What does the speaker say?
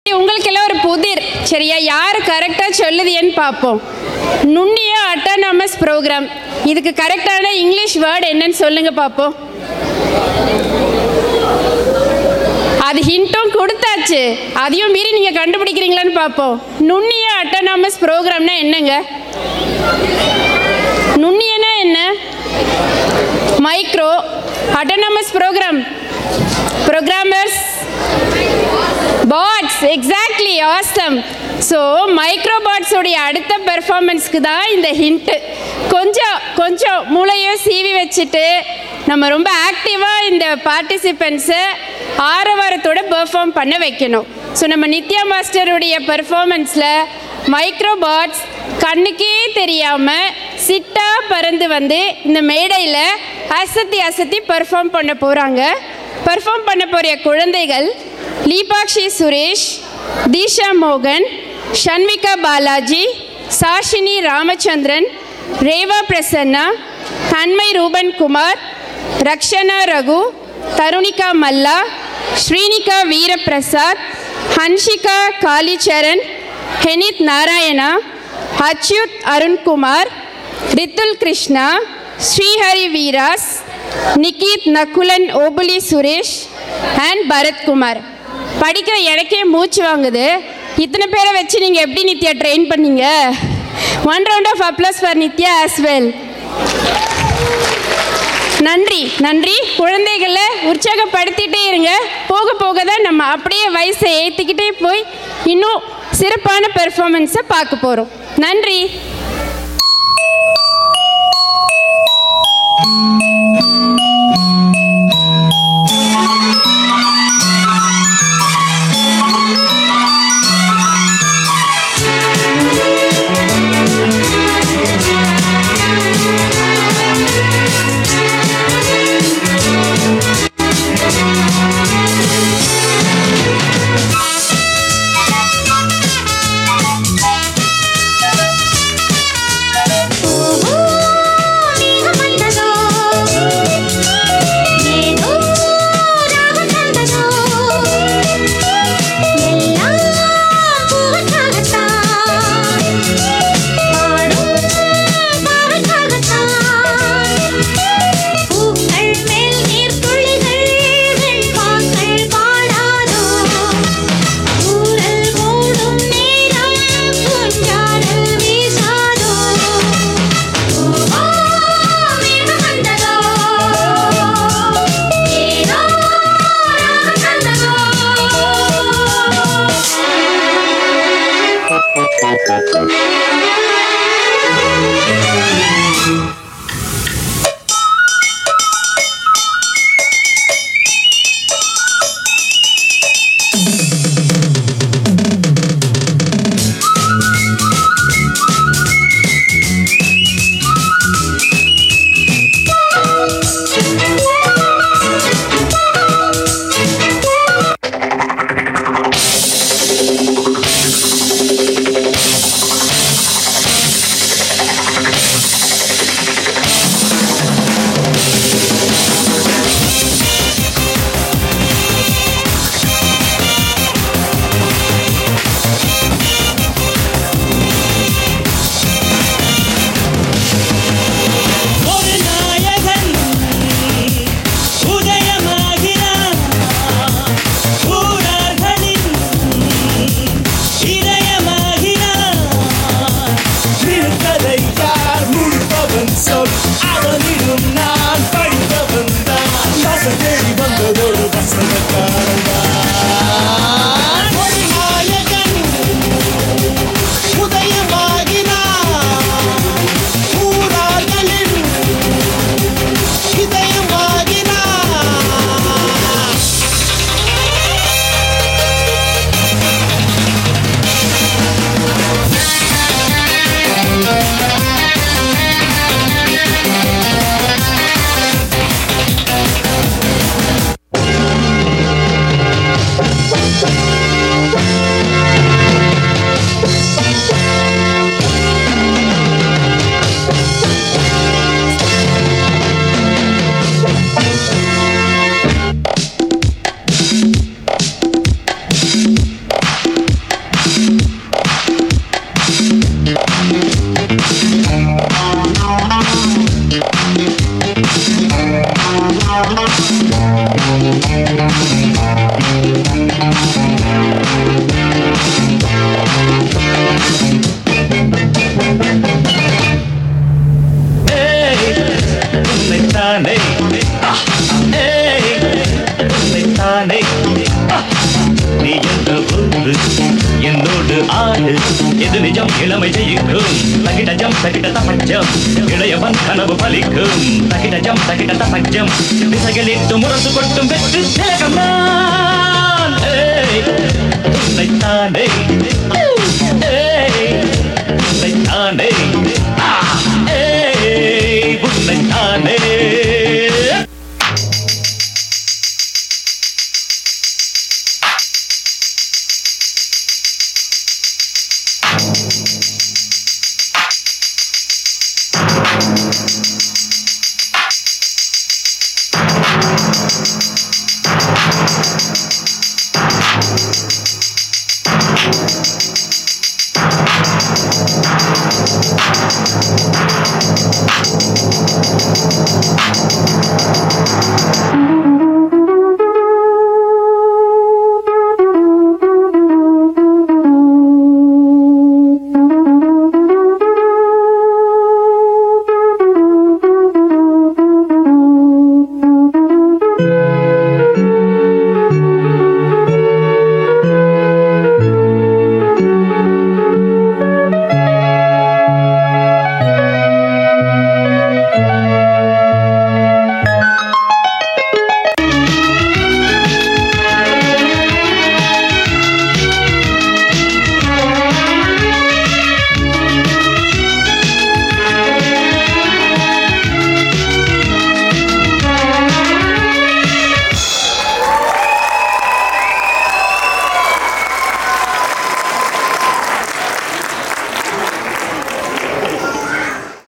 உங்களுக்கெல்லாம் ஒரு புதிர் சரியா யார் கரெக்டாக சொல்லுதியன்னு பார்ப்போம் நுண்ணிய அட்டானமஸ் ப்ரோக்ராம் இதுக்கு கரெக்டான இங்கிலீஷ் வேர்டு என்னன்னு சொல்லுங்க பார்ப்போம் அது ஹிண்ட்டும் கொடுத்தாச்சு அதையும் மீறி நீங்கள் கண்டுபிடிக்கிறீங்களான்னு பார்ப்போம் நுண்ணிய அட்டானமஸ் ப்ரோக்ராம்னா என்னங்க நுண்ணியனா என்ன micro autonomous program programmers bots exactly awesome so மைக்ரோபாட்ஸோடைய அடுத்த பெர்ஃபார்மன்ஸ்க்கு தான் இந்த ஹிண்ட்டு கொஞ்சம் கொஞ்சம் மூளையை சீவி வச்சுட்டு நம்ம ரொம்ப ஆக்டிவாக இந்த பார்ட்டிசிபெண்ட்ஸை ஆரவாரத்தோட பெர்ஃபார்ம் பண்ண வைக்கணும் ஸோ நம்ம நித்யா மாஸ்டருடைய பெர்ஃபார்மன்ஸில் மைக்ரோபாட்ஸ் கண்ணுக்கே தெரியாமல் சிட்டாக பறந்து வந்து இந்த மேடையில் அசத்தி அசத்தி பெர்ஃபார்ம் பண்ண போகிறாங்க பெர்ஃபார்ம் பண்ண போகிற குழந்தைகள் லீபாக்ஷி சுரேஷ் தீஷா மோகன் ஷண்விகா பாலாஜி சாஷினி ராமச்சந்திரன் ரேவா பிரசன்னா தன்மை ரூபன் குமார் ரக்ஷனா ரகு தருணிகா மல்லா ஸ்ரீனிகா வீரபிரசாத் ஹன்ஷிகா காளிச்சரண் ஹெனித் நாராயணா அச்யுத் அருண்குமார் ரித்துல் கிருஷ்ணா ஸ்ரீஹரி வீராஸ் நிகித் நகுலன் ஓபுலி சுரேஷ் அண்ட் பரத்குமார் படிக்கிற எனக்கே மூச்சு வாங்குது இத்தனை பேரை வச்சு நீங்கள் எப்படி நித்யா ட்ரெயின் பண்ணீங்க one round of applause for Nithya as well நன்றி நன்றி குழந்தைகளை உற்சாகப்படுத்திட்டே இருங்க போக போக தான் நம்ம அப்படியே வயசை ஏற்றிக்கிட்டே போய் இன்னும் சிறப்பான பெர்ஃபார்மன்ஸை பார்க்க போகிறோம் நன்றி మేఘమందదో ఏదో రాగందదో எல்லாம் பூவுக்காகத்தான் பாடும் பாவைக்காகத்தான் பூக்கள் மேல் நீர்த்துளிகள் வெண்பாக்கள் பாடாதோ ஊரல் ஓடும் நேரம் பூஞ்சாடல் வீசாதோ பூவா மேகம் வந்ததோ ஏதோ ராகம் தந்ததோ இளமை ஜெயிக்கும் தகிடஜம் தகிட தபஜம் இளையவன் கனவு பலிக்கும் தகிடஜம் தகிட தபஜம் திசைகளிட்டு முரசு கொட்டும் வெற்றி திலகம் நான் ஏய், உன்னைத்தானே ஏய், உன்னைத்தானே ஆ, ஏய், உன்னைத்தானே ஆ